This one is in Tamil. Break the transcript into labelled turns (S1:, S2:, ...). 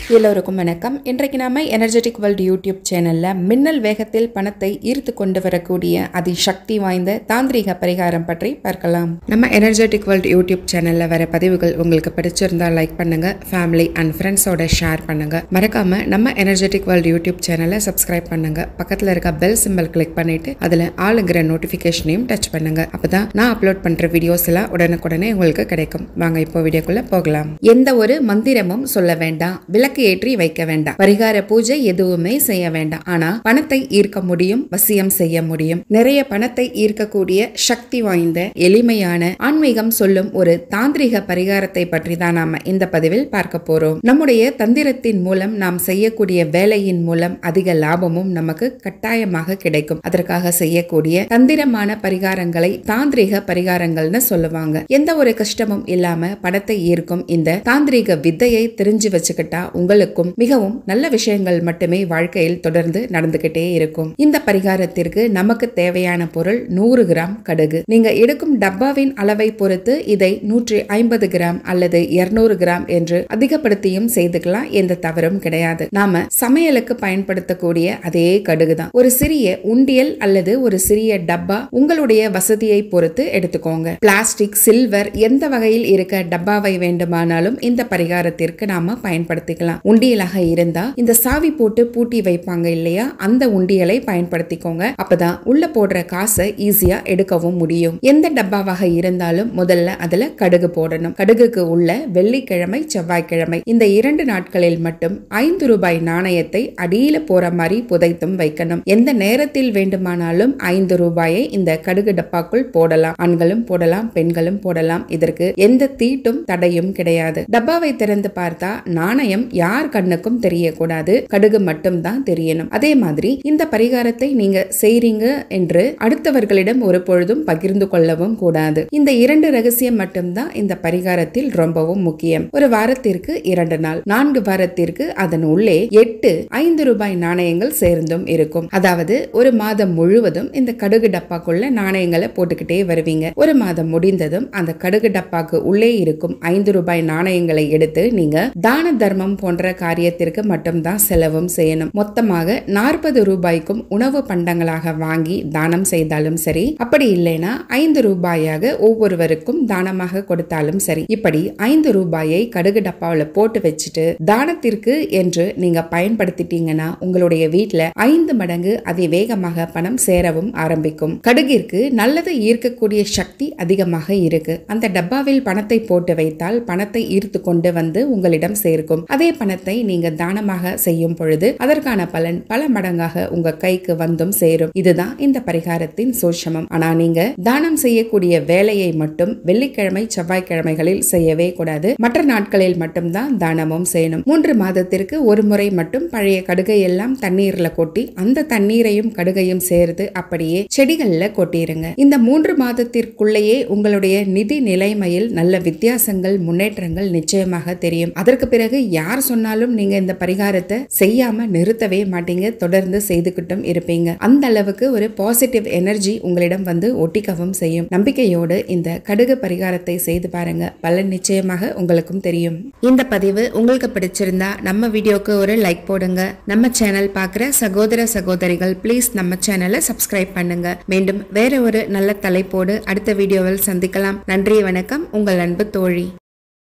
S1: எல்லோருக்கும் வணக்கம் இன்றைக்கு நாம எனர்ஜெட்டிக் வேர்ல்ட் யூடியூப் சேனல்ல மின்னல் வேகத்தில் பணத்தை ஈர்த்து கொண்டு வரக்கூடிய அதிசக்தி வாய்ந்த தாந்திரிக பரிகாரம் பற்றி பார்க்கலாம் நம்ம எனர்ஜெட்டிக் வேர்ல்ட் யூடியூப் சேனல்ல வர பதிவுகள் உங்களுக்கு பிடிச்சிருந்தா லைக் பண்ணுங்க ஃபேமிலி அண்ட் ஃப்ரெண்ட்ஸோட ஷேர் பண்ணுங்க மறக்காம நம்ம எனர்ஜெட்டிக் வேர்ல்ட் யூடியூப் சேனலை சப்ஸ்கிரைப் பண்ணுங்க பக்கத்துல இருக்க பெல் சிம்பல் கிளிக் பண்ணிட்டு அதுல ஆளுங்கிற நோட்டிபிகேஷனையும் டச் பண்ணுங்க அப்பதான் நான் அப்லோட் பண்ற வீடியோஸ் எல்லாம் உடனுக்குடனே உங்களுக்கு கிடைக்கும் வாங்க இப்போ வீடியோக்குள்ள போகலாம் எந்த ஒரு மந்திரமும் சொல்ல வேண்டாம் விளக்கு ஏற்றி வைக்க வேண்டாம் பரிகார பூஜை எதுவுமே செய்ய வேண்டாம் ஆனா பணத்தை ஈர்க்க முடியும் வசியம் செய்ய முடியும் நிறைய பணத்தை ஈர்க்கக்கூடிய சக்தி வாய்ந்த எளிமையான ஆன்மீகம் சொல்லும் ஒரு தாந்திரிக பரிகாரத்தை பற்றி தான் நாம இந்த பதிவில் பார்க்க போறோம் நம்முடைய தந்திரத்தின் மூலம் நாம் செய்யக்கூடிய வேலையின் மூலம் அதிக லாபமும் நமக்கு கட்டாயமாக கிடைக்கும் அதற்காக செய்யக்கூடிய தந்திரமான பரிகாரங்களை தாந்திரிக பரிகாரங்கள்னு சொல்லுவாங்க எந்த ஒரு கஷ்டமும் இல்லாம பணத்தை ஈர்க்கும் இந்த தாந்திரிக வித்தையை தெரிஞ்சு வச்சுக்கிட்டா உங்களுக்கும் மிகவும் நல்ல விஷயங்கள் மட்டுமே வாழ்க்கையில் தொடர்ந்து நடந்துகிட்டே இருக்கும் இந்த பரிகாரத்திற்கு நமக்கு தேவையான பொருள் நூறு கிராம் கடுகு நீங்க எடுக்கும் டப்பாவின் அளவை பொறுத்து இதை நூற்றி ஐம்பது கிராம் அல்லது இருநூறு கிராம் என்று அதிகப்படுத்தியும் செய்துக்கலாம் எந்த தவறும் கிடையாது நாம சமையலுக்கு பயன்படுத்தக்கூடிய அதே கடுகு தான் ஒரு சிறிய உண்டியல் அல்லது ஒரு சிறிய டப்பா உங்களுடைய வசதியை பொறுத்து எடுத்துக்கோங்க பிளாஸ்டிக் சில்வர் எந்த வகையில் இருக்க டப்பாவை வேண்டுமானாலும் இந்த பரிகாரத்திற்கு நாம பயன்படுத்திக்கலாம் உண்டியலாக இருந்தா இந்த சாவி போட்டு பூட்டி வைப்பாங்க இல்லையா அந்த உண்டியலை பயன்படுத்திக்கோங்க அப்பதான் உள்ள போடுற காசை ஈஸியா எடுக்கவும் முடியும் எந்த டப்பாவாக இருந்தாலும் முதல்ல அதுல கடுகு போடணும் கடுகுக்கு உள்ள வெள்ளிக்கிழமை செவ்வாய்க்கிழமை இந்த இரண்டு நாட்களில் மட்டும் ஐந்து ரூபாய் நாணயத்தை அடியில போற மாதிரி புதைத்தும் வைக்கணும் எந்த நேரத்தில் வேண்டுமானாலும் ஐந்து ரூபாயை இந்த கடுகு டப்பாக்குள் போடலாம் ஆண்களும் போடலாம் பெண்களும் போடலாம் இதற்கு எந்த தீட்டும் தடையும் கிடையாது டப்பாவை திறந்து பார்த்தா நாணயம் யார் கண்ணுக்கும் தெரியக்கூடாது கடுகு மட்டும் தான் தெரியணும் அதே மாதிரி இந்த பரிகாரத்தை நீங்க செய்றீங்க என்று அடுத்தவர்களிடம் ஒரு பொழுதும் பகிர்ந்து கொள்ளவும் கூடாது இந்த இரண்டு ரகசியம் மட்டும்தான் இந்த பரிகாரத்தில் ரொம்பவும் முக்கியம் ஒரு வாரத்திற்கு இரண்டு நாள் நான்கு வாரத்திற்கு அதன் உள்ளே எட்டு ஐந்து ரூபாய் நாணயங்கள் சேர்ந்தும் இருக்கும் அதாவது ஒரு மாதம் முழுவதும் இந்த கடுகு டப்பாக்குள்ள நாணயங்களை போட்டுக்கிட்டே வருவீங்க ஒரு மாதம் முடிந்ததும் அந்த கடுகு டப்பாக்கு உள்ளே இருக்கும் ஐந்து ரூபாய் நாணயங்களை எடுத்து நீங்க தான தர்மம் போன்ற காரியத்திற்கு மட்டும்தான் செலவும் செய்யணும் மொத்தமாக நாற்பது ரூபாய்க்கும் உணவு பண்டங்களாக வாங்கி தானம் செய்தாலும் சரி அப்படி இல்லைன்னா ஐந்து ரூபாயாக ஒவ்வொருவருக்கும் தானமாக கொடுத்தாலும் சரி இப்படி ஐந்து ரூபாயை கடுகு டப்பாவில் போட்டு வச்சுட்டு தானத்திற்கு என்று நீங்க பயன்படுத்திட்டீங்கன்னா உங்களுடைய வீட்டுல ஐந்து மடங்கு அதிவேகமாக பணம் சேரவும் ஆரம்பிக்கும் கடுகிற்கு நல்லது ஈர்க்கக்கூடிய சக்தி அதிகமாக இருக்கு அந்த டப்பாவில் பணத்தை போட்டு வைத்தால் பணத்தை ஈர்த்து கொண்டு வந்து உங்களிடம் சேர்க்கும் அதே பணத்தை நீங்க தானமாக செய்யும் பொழுது அதற்கான பலன் பல மடங்காக உங்க கைக்கு வந்தும் சேரும் இதுதான் இந்த பரிகாரத்தின் சூட்சமம் ஆனா நீங்க தானம் செய்யக்கூடிய வேலையை மட்டும் வெள்ளிக்கிழமை செவ்வாய்க்கிழமைகளில் செய்யவே கூடாது மற்ற நாட்களில் மட்டும்தான் தானமும் செய்யணும் மூன்று மாதத்திற்கு ஒரு முறை மட்டும் பழைய கடுகை எல்லாம் தண்ணீர்ல கொட்டி அந்த தண்ணீரையும் கடுகையும் சேர்த்து அப்படியே செடிகள்ல கொட்டிருங்க இந்த மூன்று மாதத்திற்குள்ளேயே உங்களுடைய நிதி நிலைமையில் நல்ல வித்தியாசங்கள் முன்னேற்றங்கள் நிச்சயமாக தெரியும் அதற்கு பிறகு யார் சொன்னாலும் நீங்க இந்த பரிகாரத்தை செய்யாம நிறுத்தவே மாட்டீங்க தொடர்ந்து செய்துகிட்டும் இருப்பீங்க அந்த அளவுக்கு ஒரு பாசிட்டிவ் எனர்ஜி உங்களிடம் வந்து ஒட்டிக்கவும் செய்யும் நம்பிக்கையோடு இந்த கடுகு பரிகாரத்தை செய்து பாருங்க பலன் நிச்சயமாக உங்களுக்கும் தெரியும் இந்த பதிவு உங்களுக்கு பிடிச்சிருந்தா நம்ம வீடியோக்கு ஒரு லைக் போடுங்க நம்ம சேனல் பார்க்குற சகோதர சகோதரிகள் ப்ளீஸ் நம்ம சேனலை சப்ஸ்கிரைப் பண்ணுங்க மீண்டும் வேற ஒரு நல்ல தலைப்போடு அடுத்த வீடியோவில் சந்திக்கலாம் நன்றி வணக்கம் உங்கள் அன்பு தோழி